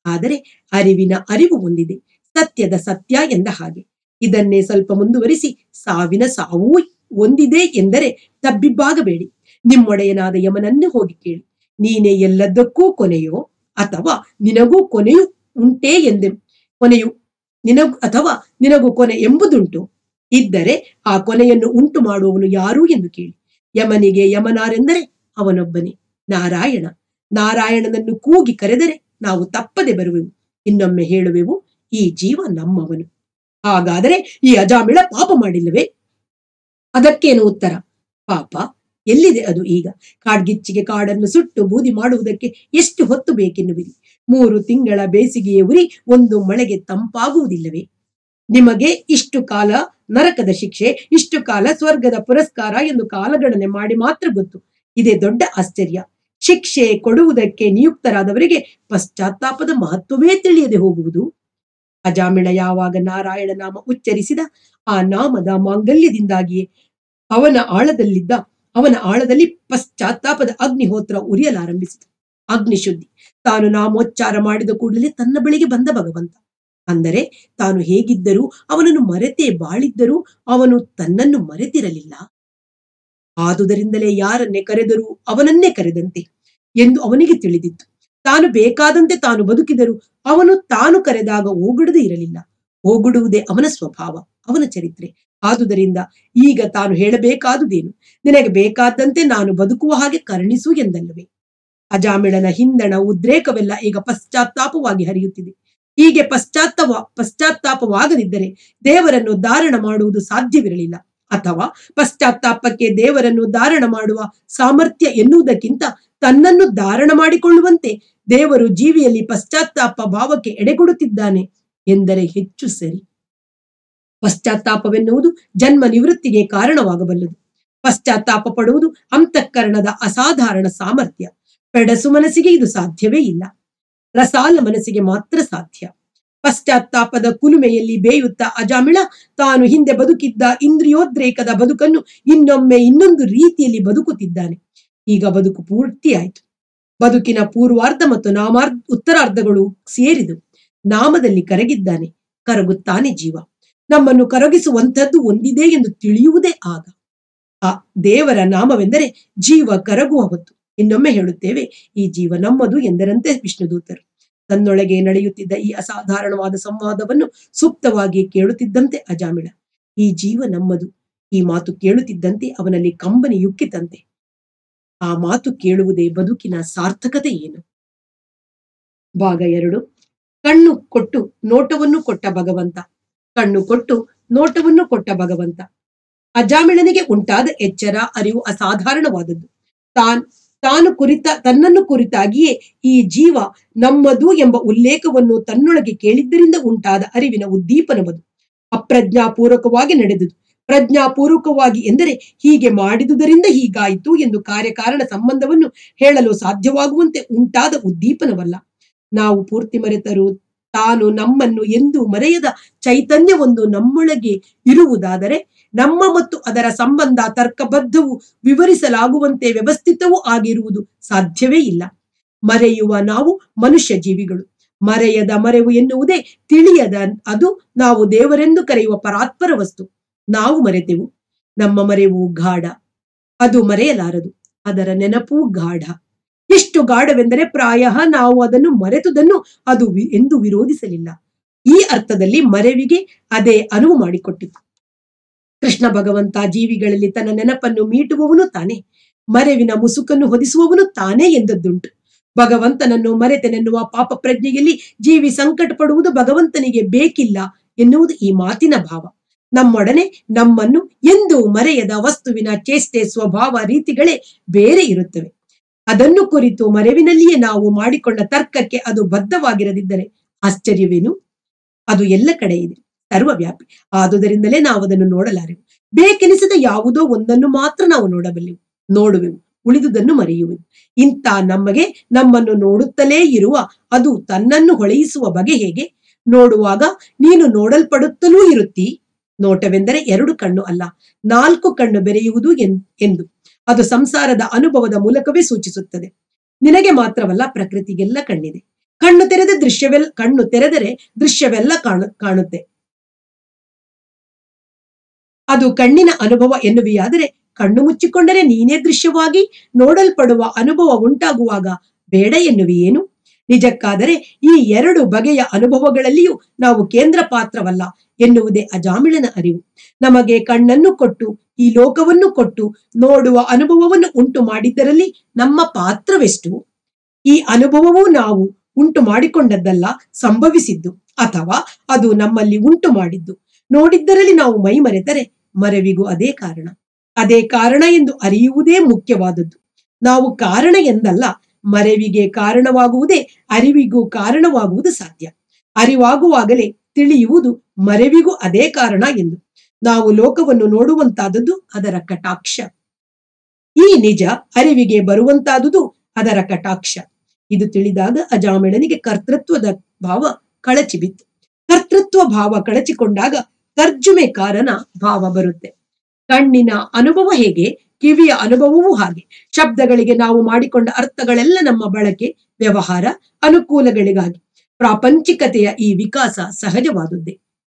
ಆದರೆ ಅರಿವಿನ ಅರಿವು ಒಂದಿದೆ ಸತ್ಯದ ಸತ್ಯ ಎಂದ ಹಾಗೆ ಇದನ್ನೇ ಸ್ವಲ್ಪ ಮುಂದುವರಿಸಿ ಸಾವಿನ ಸಾವೂ ಒಂದಿದೆ ಎಂದರೆ ತಬ್ಬಿಬ್ಬಾಗಬೇಡಿ ನಿಮ್ಮೊಡೆಯನಾದ ಯಮನನ್ನೇ ಹೋಗಿ ಕೇಳಿ ನೀನೇ ಎಲ್ಲದಕ್ಕೂ ಕೊನೆಯೋ ಅಥವಾ ನಿನಗೂ ಕೊನೆಯು ಉಂಟೇ ಎಂದೆ ಕೊನೆಯು ನಿನಗೂ ಅಥವಾ ನಿನಗೂ ಕೊನೆ ಎಂಬುದುಂಟು ಇದ್ದರೆ ಆ ಕೊನೆಯನ್ನು ಉಂಟು ಮಾಡುವವನು ಯಾರು ಎಂದು ಕೇಳಿ ಯಮನಿಗೆ ಯಮನಾರೆಂದರೆ ಅವನೊಬ್ಬನೇ ನಾರಾಯಣ ನಾರಾಯಣನನ್ನು ಕೂಗಿ ಕರೆದರೆ ನಾವು ತಪ್ಪದೆ ಬರುವೆವು ಇನ್ನೊಮ್ಮೆ ಹೇಳುವೆವು ಈ ಜೀವ ನಮ್ಮವನು ಹಾಗಾದರೆ ಈ ಅಜಾಮಿಳ ಪಾಪ ಮಾಡಿಲ್ಲವೇ ಅದಕ್ಕೇನು ಉತ್ತರ ಪಾಪ ಎಲ್ಲಿದೆ ಅದು ಈಗ ಕಾಡ್ಗಿಚ್ಚಿಗೆ ಕಾಡನ್ನು ಸುಟ್ಟು ಬೂದಿ ಮಾಡುವುದಕ್ಕೆ ಎಷ್ಟು ಹೊತ್ತು ಬೇಕೆನ್ನುವಿರಿ ಮೂರು ತಿಂಗಳ ಬೇಸಿಗೆಯ ಉರಿ ಒಂದು ಮಳೆಗೆ ತಂಪಾಗುವುದಿಲ್ಲವೇ ನಿಮಗೆ ಇಷ್ಟು ಕಾಲ ನರಕದ ಶಿಕ್ಷೆ ಇಷ್ಟು ಕಾಲ ಸ್ವರ್ಗದ ಪುರಸ್ಕಾರ ಎಂದು ಕಾಲಗಣನೆ ಮಾಡಿ ಮಾತ್ರ ಗೊತ್ತು ಇದೇ ದೊಡ್ಡ ಆಶ್ಚರ್ಯ ಶಿಕ್ಷೆ ಕೊಡುವುದಕ್ಕೆ ನಿಯುಕ್ತರಾದವರಿಗೆ ಪಶ್ಚಾತ್ತಾಪದ ಮಹತ್ವವೇ ತಿಳಿಯದೆ ಹೋಗುವುದು ಅಜಾಮಿಳ ಯಾವಾಗ ನಾರಾಯಣ ನಾಮ ಉಚ್ಚರಿಸಿದ ಆ ನಾಮದ ಮಾಂಗಲ್ಯದಿಂದಾಗಿಯೇ ಅವನ ಆಳದಲ್ಲಿದ್ದ ಅವನ ಆಳದಲ್ಲಿ ಪಶ್ಚಾತ್ತಾಪದ ಅಗ್ನಿಹೋತ್ರ ಉರಿಯಲಾರಂಭಿಸಿತು ಅಗ್ನಿಶುದ್ಧಿ ತಾನು ನಾಮೋಚ್ಚಾರ ಮಾಡಿದ ಕೂಡಲೇ ತನ್ನ ಬಳಿಗೆ ಬಂದ ಭಗವಂತ ಅಂದರೆ ತಾನು ಹೇಗಿದ್ದರೂ ಅವನನ್ನು ಮರೆತೇ ಬಾಳಿದ್ದರೂ ಅವನು ತನ್ನನ್ನು ಮರೆತಿರಲಿಲ್ಲ ಆದುದರಿಂದಲೇ ಯಾರನ್ನೇ ಕರೆದರೂ ಅವನನ್ನೇ ಕರೆದಂತೆ ಎಂದು ಅವನಿಗೆ ತಿಳಿದಿತ್ತು ತಾನು ಬೇಕಾದಂತೆ ತಾನು ಬದುಕಿದರೂ ಅವನು ತಾನು ಕರೆದಾಗ ಓಗುಡದೇ ಇರಲಿಲ್ಲ ಓಗುಡುವುದೇ ಅವನ ಸ್ವಭಾವ ಅವನ ಚರಿತ್ರೆ ಆದುದರಿಂದ ಈಗ ತಾನು ಹೇಳಬೇಕಾದುದೇನು ನಿನಗೆ ಬೇಕಾದಂತೆ ನಾನು ಬದುಕುವ ಹಾಗೆ ಕರುಣಿಸು ಎಂದಲ್ಲವೇ ಅಜಾಮಿಳನ ಹಿಂದಣ ಉದ್ರೇಕವೆಲ್ಲ ಈಗ ಪಶ್ಚಾತ್ತಾಪವಾಗಿ ಹರಿಯುತ್ತಿದೆ ಹೀಗೆ ಪಶ್ಚಾತ್ತವ ಪಶ್ಚಾತ್ತಾಪವಾಗದಿದ್ದರೆ ದೇವರನ್ನು ಧಾರಣ ಮಾಡುವುದು ಸಾಧ್ಯವಿರಲಿಲ್ಲ ಅಥವಾ ಪಶ್ಚಾತ್ತಾಪಕ್ಕೆ ದೇವರನ್ನು ಧಾರಣ ಮಾಡುವ ಸಾಮರ್ಥ್ಯ ಎನ್ನುವುದಕ್ಕಿಂತ ತನ್ನನ್ನು ಧಾರಣ ಮಾಡಿಕೊಳ್ಳುವಂತೆ ದೇವರು ಜೀವಿಯಲ್ಲಿ ಪಶ್ಚಾತ್ತಾಪ ಭಾವಕ್ಕೆ ಎಡೆಕೊಡುತ್ತಿದ್ದಾನೆ ಎಂದರೆ ಹೆಚ್ಚು ಸರಿ ಪಶ್ಚಾತ್ತಾಪವೆನ್ನುವುದು ಜನ್ಮ ನಿವೃತ್ತಿಗೆ ಕಾರಣವಾಗಬಲ್ಲದು ಪಶ್ಚಾತ್ತಾಪ ಪಡುವುದು ಅಂತಃಕರಣದ ಅಸಾಧಾರಣ ಸಾಮರ್ಥ್ಯ ಪೆಡಸು ಮನಸ್ಸಿಗೆ ಇದು ಸಾಧ್ಯವೇ ಇಲ್ಲ ರಸಾಲ ಮನಸ್ಸಿಗೆ ಮಾತ್ರ ಸಾಧ್ಯ ಪಶ್ಚಾತ್ತಾಪದ ಕುಲುಮೆಯಲ್ಲಿ ಬೇಯುತ್ತಾ ಅಜಾಮಿಳ ತಾನು ಹಿಂದೆ ಬದುಕಿದ್ದ ಇಂದ್ರಿಯೋದ್ರೇಕದ ಬದುಕನ್ನು ಇನ್ನೊಮ್ಮೆ ಇನ್ನೊಂದು ರೀತಿಯಲ್ಲಿ ಬದುಕುತ್ತಿದ್ದಾನೆ ಈಗ ಬದುಕು ಪೂರ್ತಿಯಾಯಿತು ಬದುಕಿನ ಪೂರ್ವಾರ್ಧ ಮತ್ತು ನಾಮಾರ್ಧ ಉತ್ತರಾರ್ಧಗಳು ಸೇರಿದು ನಾಮದಲ್ಲಿ ಕರಗಿದ್ದಾನೆ ಕರಗುತ್ತಾನೆ ಜೀವ ನಮ್ಮನ್ನು ಕರಗಿಸುವಂಥದ್ದು ಒಂದಿದೆ ಎಂದು ತಿಳಿಯುವುದೇ ಆಗ ಆ ದೇವರ ನಾಮವೆಂದರೆ ಜೀವ ಕರಗುವ ಹೊತ್ತು ಇನ್ನೊಮ್ಮೆ ಹೇಳುತ್ತೇವೆ ಈ ಜೀವ ನಮ್ಮದು ಎಂದರಂತೆ ವಿಷ್ಣುದೂತರು ತನ್ನೊಳಗೆ ನಡೆಯುತ್ತಿದ್ದ ಈ ಅಸಾಧಾರಣವಾದ ಸಂವಾದವನ್ನು ಸೂಕ್ತವಾಗಿ ಕೇಳುತ್ತಿದ್ದಂತೆ ಅಜಾಮಿಳ ಈ ಜೀವ ನಮ್ಮದು ಈ ಮಾತು ಕೇಳುತ್ತಿದ್ದಂತೆ ಅವನಲ್ಲಿ ಕಂಬನಿ ಯುಕ್ಕಿತಂತೆ ಆ ಮಾತು ಕೇಳುವುದೇ ಬದುಕಿನ ಸಾರ್ಥಕತೆ ಏನು ಭಾಗ ಎರಡು ಕಣ್ಣು ಕೊಟ್ಟು ನೋಟವನ್ನು ಕೊಟ್ಟ ಭಗವಂತ ಕಣ್ಣು ಕೊಟ್ಟು ನೋಟವನ್ನು ಕೊಟ್ಟ ಭಗವಂತ ಅಜಾಮಿಳನಿಗೆ ಉಂಟಾದ ಎಚ್ಚರ ಅರಿವು ಅಸಾಧಾರಣವಾದದ್ದು ತಾನ್ ತಾನು ಕುರಿತ ತನ್ನನ್ನು ಕುರಿತಾಗಿಯೇ ಈ ಜೀವ ನಮ್ಮದು ಎಂಬ ಉಲ್ಲೇಖವನ್ನು ತನ್ನೊಳಗೆ ಕೇಳಿದ್ದರಿಂದ ಉಂಟಾದ ಅರಿವಿನ ಉದ್ದೀಪನವದು ಅಪ್ರಜ್ಞಾಪೂರ್ವಕವಾಗಿ ನಡೆದುದು ಪ್ರಜ್ಞಾಪೂರ್ವಕವಾಗಿ ಎಂದರೆ ಹೀಗೆ ಮಾಡಿದುದರಿಂದ ಹೀಗಾಯಿತು ಎಂದು ಕಾರ್ಯಕಾರಣ ಸಂಬಂಧವನ್ನು ಹೇಳಲು ಸಾಧ್ಯವಾಗುವಂತೆ ಉಂಟಾದ ಉದ್ದೀಪನವಲ್ಲ ನಾವು ಪೂರ್ತಿ ಮರೆತರು ತಾನು ನಮ್ಮನ್ನು ಎಂದು ಮರೆಯದ ಚೈತನ್ಯವೊಂದು ನಮ್ಮೊಳಗೆ ಇರುವುದಾದರೆ ನಮ್ಮ ಮತ್ತು ಅದರ ಸಂಬಂಧ ತರ್ಕಬದ್ಧವು ವಿವರಿಸಲಾಗುವಂತೆ ವ್ಯವಸ್ಥಿತವೂ ಆಗಿರುವುದು ಸಾಧ್ಯವೇ ಇಲ್ಲ ಮರೆಯುವ ನಾವು ಮನುಷ್ಯ ಜೀವಿಗಳು ಮರೆಯದ ಮರೆವು ಎನ್ನುವುದೇ ತಿಳಿಯದ ಅದು ನಾವು ದೇವರೆಂದು ಕರೆಯುವ ಪರಾತ್ಪರ ವಸ್ತು ನಾವು ಮರೆತೆವು ನಮ್ಮ ಮರೆವು ಗಾಢ ಅದು ಮರೆಯಲಾರದು ಅದರ ನೆನಪು ಗಾಢ ಎಷ್ಟು ಗಾಢವೆಂದರೆ ಪ್ರಾಯ ನಾವು ಅದನ್ನು ಮರೆತುದನ್ನು ಅದು ವಿ- ಎಂದು ವಿರೋಧಿಸಲಿಲ್ಲ ಈ ಅರ್ಥದಲ್ಲಿ ಮರೆವಿಗೆ ಅದೇ ಅನುವು ಮಾಡಿಕೊಟ್ಟಿತು ಕೃಷ್ಣ ಭಗವಂತ ಜೀವಿಗಳಲ್ಲಿ ತನ್ನ ನೆನಪನ್ನು ಮೀಟುವವನು ತಾನೇ ಮರೆವಿನ ಮುಸುಕನ್ನು ಹೊದಿಸುವವನು ತಾನೇ ಎಂದದ್ದುಂಟು ಭಗವಂತನನ್ನು ಮರೆತೆನೆನ್ನುವ ಪಾಪ ಪ್ರಜ್ಞೆಯಲ್ಲಿ ಜೀವಿ ಸಂಕಟ ಪಡುವುದು ಭಗವಂತನಿಗೆ ಬೇಕಿಲ್ಲ ಎನ್ನುವುದು ಈ ಮಾತಿನ ಭಾವ ನಮ್ಮೊಡನೆ ನಮ್ಮನ್ನು ಎಂದು ಮರೆಯದ ವಸ್ತುವಿನ ಚೇಷ್ಟೆ ಸ್ವಭಾವ ರೀತಿಗಳೇ ಬೇರೆ ಇರುತ್ತವೆ ಅದನ್ನು ಕುರಿತು ಮರೆವಿನಲ್ಲಿಯೇ ನಾವು ಮಾಡಿಕೊಂಡ ತರ್ಕಕ್ಕೆ ಅದು ಬದ್ಧವಾಗಿರದಿದ್ದರೆ ಆಶ್ಚರ್ಯವೇನು ಅದು ಎಲ್ಲ ಕಡೆ ಇದೆ ಸರ್ವವ್ಯಾಪಿ ಆದುದರಿಂದಲೇ ನಾವು ಅದನ್ನು ನೋಡಲಾರೆವು ಬೇಕೆನಿಸಿದ ಯಾವುದೋ ಒಂದನ್ನು ಮಾತ್ರ ನಾವು ನೋಡಬಲ್ಲೆವು ನೋಡುವೆವು ಉಳಿದುದನ್ನು ಮರೆಯುವೆವು ಇಂಥ ನಮಗೆ ನಮ್ಮನ್ನು ನೋಡುತ್ತಲೇ ಇರುವ ಅದು ತನ್ನನ್ನು ಹೊಳೆಯಿಸುವ ಬಗೆ ಹೇಗೆ ನೋಡುವಾಗ ನೀನು ನೋಡಲ್ಪಡುತ್ತಲೂ ಇರುತ್ತಿ ನೋಟವೆಂದರೆ ಎರಡು ಕಣ್ಣು ಅಲ್ಲ ನಾಲ್ಕು ಕಣ್ಣು ಬೆರೆಯುವುದು ಎನ್- ಎಂದು ಅದು ಸಂಸಾರದ ಅನುಭವದ ಮೂಲಕವೇ ಸೂಚಿಸುತ್ತದೆ ನಿನಗೆ ಮಾತ್ರವಲ್ಲ ಪ್ರಕೃತಿಗೆಲ್ಲ ಕಣ್ಣಿದೆ ಕಣ್ಣು ತೆರೆದ ದೃಶ್ಯವೆಲ್ಲ ಕಣ್ಣು ತೆರೆದರೆ ದೃಶ್ಯವೆಲ್ಲ ಕಾಣು ಕಾಣುತ್ತೆ ಅದು ಕಣ್ಣಿನ ಅನುಭವ ಎನ್ನುವಿಯಾದರೆ ಕಣ್ಣು ಮುಚ್ಚಿಕೊಂಡರೆ ನೀನೇ ದೃಶ್ಯವಾಗಿ ನೋಡಲ್ಪಡುವ ಅನುಭವ ಉಂಟಾಗುವಾಗ ಬೇಡ ಎನ್ನುವಿಯೇನು ನಿಜಕ್ಕಾದರೆ ಈ ಎರಡು ಬಗೆಯ ಅನುಭವಗಳಲ್ಲಿಯೂ ನಾವು ಕೇಂದ್ರ ಪಾತ್ರವಲ್ಲ ಎನ್ನುವುದೇ ಅಜಾಮಿಳನ ಅರಿವು ನಮಗೆ ಕಣ್ಣನ್ನು ಕೊಟ್ಟು ಈ ಲೋಕವನ್ನು ಕೊಟ್ಟು ನೋಡುವ ಅನುಭವವನ್ನು ಉಂಟು ಮಾಡಿದ್ದರಲ್ಲಿ ನಮ್ಮ ಪಾತ್ರವೆಷ್ಟು ಈ ಅನುಭವವೂ ನಾವು ಉಂಟು ಮಾಡಿಕೊಂಡದ್ದಲ್ಲ ಸಂಭವಿಸಿದ್ದು ಅಥವಾ ಅದು ನಮ್ಮಲ್ಲಿ ಉಂಟು ಮಾಡಿದ್ದು ನೋಡಿದ್ದರಲ್ಲಿ ನಾವು ಮೈ ಮರೆತರೆ ಮರೆವಿಗೂ ಅದೇ ಕಾರಣ ಅದೇ ಕಾರಣ ಎಂದು ಅರಿಯುವುದೇ ಮುಖ್ಯವಾದದ್ದು ನಾವು ಕಾರಣ ಎಂದಲ್ಲ ಮರೆವಿಗೆ ಕಾರಣವಾಗುವುದೇ ಅರಿವಿಗೂ ಕಾರಣವಾಗುವುದು ಸಾಧ್ಯ ಅರಿವಾಗುವಾಗಲೇ ತಿಳಿಯುವುದು ಮರೆವಿಗೂ ಅದೇ ಕಾರಣ ಎಂದು ನಾವು ಲೋಕವನ್ನು ನೋಡುವಂತಾದದ್ದು ಅದರ ಕಟಾಕ್ಷ ಈ ನಿಜ ಅರಿವಿಗೆ ಬರುವಂತಾದುದು ಅದರ ಕಟಾಕ್ಷ ಇದು ತಿಳಿದಾಗ ಅಜಾಮಿಳನಿಗೆ ಕರ್ತೃತ್ವದ ಭಾವ ಕಳಚಿ ಬಿತ್ತು ಕರ್ತೃತ್ವ ಭಾವ ಕಳಚಿಕೊಂಡಾಗ ತರ್ಜುಮೆಕಾರನ ಭಾವ ಬರುತ್ತೆ ಕಣ್ಣಿನ ಅನುಭವ ಹೇಗೆ ಕಿವಿಯ ಅನುಭವವೂ ಹಾಗೆ ಶಬ್ದಗಳಿಗೆ ನಾವು ಮಾಡಿಕೊಂಡ ಅರ್ಥಗಳೆಲ್ಲ ನಮ್ಮ ಬಳಕೆ ವ್ಯವಹಾರ ಅನುಕೂಲಗಳಿಗಾಗಿ ಪ್ರಾಪಂಚಿಕತೆಯ ಈ ವಿಕಾಸ ಸಹಜವಾದದ್ದೇ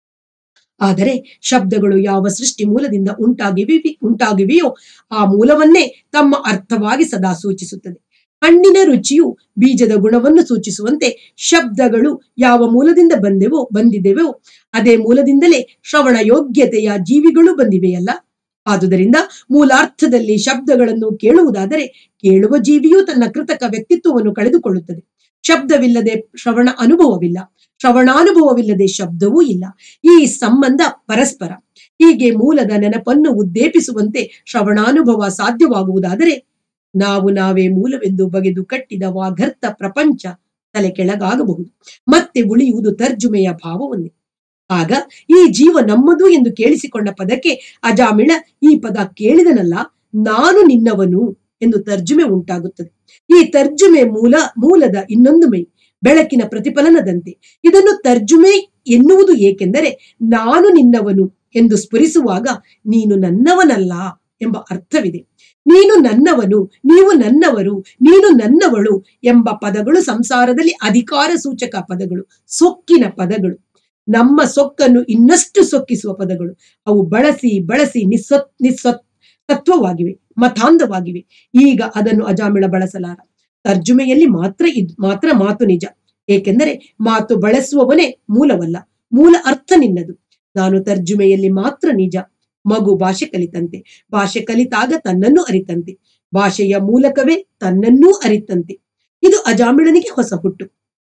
ಆದರೆ ಶಬ್ದಗಳು ಯಾವ ಸೃಷ್ಟಿ ಮೂಲದಿಂದ ಉಂಟಾಗಿವಿ ಉಂಟಾಗಿವೆಯೋ ಆ ಮೂಲವನ್ನೇ ತಮ್ಮ ಅರ್ಥವಾಗಿ ಸದಾ ಸೂಚಿಸುತ್ತದೆ ಹಣ್ಣಿನ ರುಚಿಯು ಬೀಜದ ಗುಣವನ್ನು ಸೂಚಿಸುವಂತೆ ಶಬ್ದಗಳು ಯಾವ ಮೂಲದಿಂದ ಬಂದೆವೋ ಬಂದಿದೆವೋ ಅದೇ ಮೂಲದಿಂದಲೇ ಶ್ರವಣ ಯೋಗ್ಯತೆಯ ಜೀವಿಗಳು ಬಂದಿವೆಯಲ್ಲ ಆದುದರಿಂದ ಮೂಲಾರ್ಥದಲ್ಲಿ ಶಬ್ದಗಳನ್ನು ಕೇಳುವುದಾದರೆ ಕೇಳುವ ಜೀವಿಯು ತನ್ನ ಕೃತಕ ವ್ಯಕ್ತಿತ್ವವನ್ನು ಕಳೆದುಕೊಳ್ಳುತ್ತದೆ ಶಬ್ದವಿಲ್ಲದೆ ಶ್ರವಣ ಅನುಭವವಿಲ್ಲ ಶ್ರವಣಾನುಭವವಿಲ್ಲದೆ ಶಬ್ದವೂ ಇಲ್ಲ ಈ ಸಂಬಂಧ ಪರಸ್ಪರ ಹೀಗೆ ಮೂಲದ ನೆನಪನ್ನು ಉದ್ದೇಪಿಸುವಂತೆ ಶ್ರವಣಾನುಭವ ಸಾಧ್ಯವಾಗುವುದಾದರೆ ನಾವು ನಾವೇ ಮೂಲವೆಂದು ಬಗೆದು ಕಟ್ಟಿದ ವಾಗರ್ಥ ಪ್ರಪಂಚ ತಲೆ ಕೆಳಗಾಗಬಹುದು ಮತ್ತೆ ಉಳಿಯುವುದು ತರ್ಜುಮೆಯ ಭಾವವನ್ನೇ ಆಗ ಈ ಜೀವ ನಮ್ಮದು ಎಂದು ಕೇಳಿಸಿಕೊಂಡ ಪದಕ್ಕೆ ಅಜಾಮಿಳ ಈ ಪದ ಕೇಳಿದನಲ್ಲ ನಾನು ನಿನ್ನವನು ಎಂದು ತರ್ಜುಮೆ ಉಂಟಾಗುತ್ತದೆ ಈ ತರ್ಜುಮೆ ಮೂಲ ಮೂಲದ ಇನ್ನೊಂದು ಮೈ ಬೆಳಕಿನ ಪ್ರತಿಫಲನದಂತೆ ಇದನ್ನು ತರ್ಜುಮೆ ಎನ್ನುವುದು ಏಕೆಂದರೆ ನಾನು ನಿನ್ನವನು ಎಂದು ಸ್ಫುರಿಸುವಾಗ ನೀನು ನನ್ನವನಲ್ಲ ಎಂಬ ಅರ್ಥವಿದೆ ನೀನು ನನ್ನವನು ನೀವು ನನ್ನವರು ನೀನು ನನ್ನವಳು ಎಂಬ ಪದಗಳು ಸಂಸಾರದಲ್ಲಿ ಅಧಿಕಾರ ಸೂಚಕ ಪದಗಳು ಸೊಕ್ಕಿನ ಪದಗಳು ನಮ್ಮ ಸೊಕ್ಕನ್ನು ಇನ್ನಷ್ಟು ಸೊಕ್ಕಿಸುವ ಪದಗಳು ಅವು ಬಳಸಿ ಬಳಸಿ ನಿಸ್ಸ ನಿಸ್ಸ ತತ್ವವಾಗಿವೆ ಮತಾಂಧವಾಗಿವೆ ಈಗ ಅದನ್ನು ಅಜಾಮಿಳ ಬಳಸಲಾರ ತರ್ಜುಮೆಯಲ್ಲಿ ಮಾತ್ರ ಇದ್ ಮಾತ್ರ ಮಾತು ನಿಜ ಏಕೆಂದರೆ ಮಾತು ಬಳಸುವವನೇ ಮೂಲವಲ್ಲ ಮೂಲ ಅರ್ಥ ನಿನ್ನದು ನಾನು ತರ್ಜುಮೆಯಲ್ಲಿ ಮಾತ್ರ ನಿಜ ಮಗು ಭಾಷೆ ಕಲಿತಂತೆ ಭಾಷೆ ಕಲಿತಾಗ ತನ್ನನ್ನು ಅರಿತಂತೆ ಭಾಷೆಯ ಮೂಲಕವೇ ತನ್ನನ್ನೂ ಅರಿತಂತೆ ಇದು ಅಜಾಮಿಳನಿಗೆ ಹೊಸ ಹುಟ್ಟು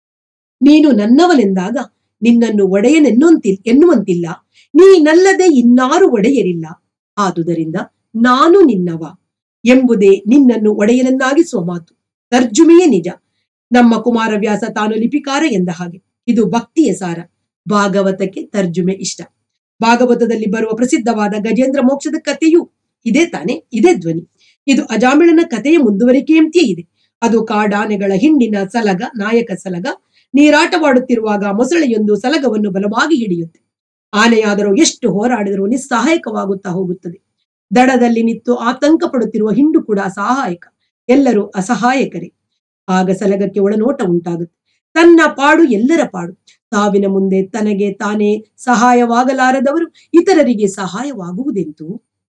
ನೀನು ನನ್ನವನೆಂದಾಗ ನಿನ್ನನ್ನು ಒಡೆಯನೆನ್ನುವಂತಿ ಎನ್ನುವಂತಿಲ್ಲ ನೀನಲ್ಲದೆ ಇನ್ನಾರು ಒಡೆಯರಿಲ್ಲ ಆದುದರಿಂದ ನಾನು ನಿನ್ನವ ಎಂಬುದೇ ನಿನ್ನನ್ನು ಒಡೆಯನನ್ನಾಗಿಸುವ ಮಾತು ತರ್ಜುಮೆಯೇ ನಿಜ ನಮ್ಮ ಕುಮಾರವ್ಯಾಸ ತಾನು ಲಿಪಿಕಾರ ಎಂದ ಹಾಗೆ ಇದು ಭಕ್ತಿಯ ಸಾರ ಭಾಗವತಕ್ಕೆ ತರ್ಜುಮೆ ಇಷ್ಟ ಭಾಗವತದಲ್ಲಿ ಬರುವ ಪ್ರಸಿದ್ಧವಾದ ಗಜೇಂದ್ರ ಮೋಕ್ಷದ ಕಥೆಯು ಇದೇ ತಾನೆ ಇದೇ ಧ್ವನಿ ಇದು ಅಜಾಮಿಳನ ಕಥೆಯ ಮುಂದುವರಿಕೆಯಂತೆಯೇ ಇದೆ ಅದು ಕಾಡಾನೆಗಳ ಹಿಂಡಿನ ಸಲಗ ನಾಯಕ ಸಲಗ ನೀರಾಟವಾಡುತ್ತಿರುವಾಗ ಮೊಸಳೆಯೊಂದು ಸಲಗವನ್ನು ಬಲವಾಗಿ ಹಿಡಿಯುತ್ತೆ ಆನೆಯಾದರೂ ಎಷ್ಟು ಹೋರಾಡಿದರೂ ನಿಸ್ಸಹಾಯಕವಾಗುತ್ತಾ ಹೋಗುತ್ತದೆ ದಡದಲ್ಲಿ ನಿಂತು ಆತಂಕ ಪಡುತ್ತಿರುವ ಹಿಂಡು ಕೂಡ ಸಹಾಯಕ ಎಲ್ಲರೂ ಅಸಹಾಯಕರೇ ಆಗ ಸಲಗಕ್ಕೆ ಒಳನೋಟ ಉಂಟಾಗುತ್ತೆ ತನ್ನ ಪಾಡು ಎಲ್ಲರ ಪಾಡು ಸಾವಿನ ಮುಂದೆ ತನಗೆ ತಾನೇ ಸಹಾಯವಾಗಲಾರದವರು ಇತರರಿಗೆ ಸಹಾಯವಾಗುವುದೆಂತು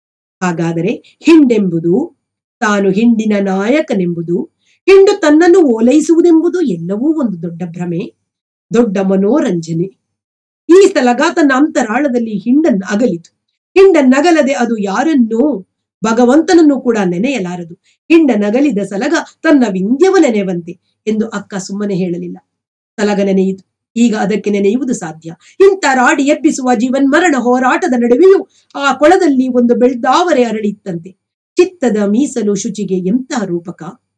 ಹಾಗಾದರೆ ಹಿಂಡೆಂಬುದು ತಾನು ಹಿಂಡಿನ ನಾಯಕನೆಂಬುದು ಹಿಂಡು ತನ್ನನ್ನು ಓಲೈಸುವುದೆಂಬುದು ಎಲ್ಲವೂ ಒಂದು ದೊಡ್ಡ ಭ್ರಮೆ ದೊಡ್ಡ ಮನೋರಂಜನೆ ಈ ಸಲಗ ತನ್ನ ಅಂತರಾಳದಲ್ಲಿ ಹಿಂಡನ್ನು ಅಗಲಿತು ಹಿಂಡನ್ನಗಲದೆ ಅದು ಯಾರನ್ನೋ ಭಗವಂತನನ್ನು ಕೂಡ ನೆನೆಯಲಾರದು ಹಿಂಡ ನಗಲಿದ ಸಲಗ ತನ್ನ ವಿಂಧ್ಯವ ನೆನೆವಂತೆ ಎಂದು ಅಕ್ಕ ಸುಮ್ಮನೆ ಹೇಳಲಿಲ್ಲ ಸಲಗ ನೆನೆಯಿತು ಈಗ ಅದಕ್ಕೆ ನೆನೆಯುವುದು ಸಾಧ್ಯ ಇಂಥ ರಾಡಿ ಎಬ್ಬಿಸುವ ಜೀವನ್ಮರಣ ಹೋರಾಟದ ನಡುವೆಯೂ ಆ ಕೊಳದಲ್ಲಿ ಒಂದು ಬೆಳ್ದಾವರೆ ಅರಳಿತ್ತಂತೆ ಚಿತ್ತದ ಮೀಸಲು ಶುಚಿಗೆ ಎಂತಹ ರೂಪಕ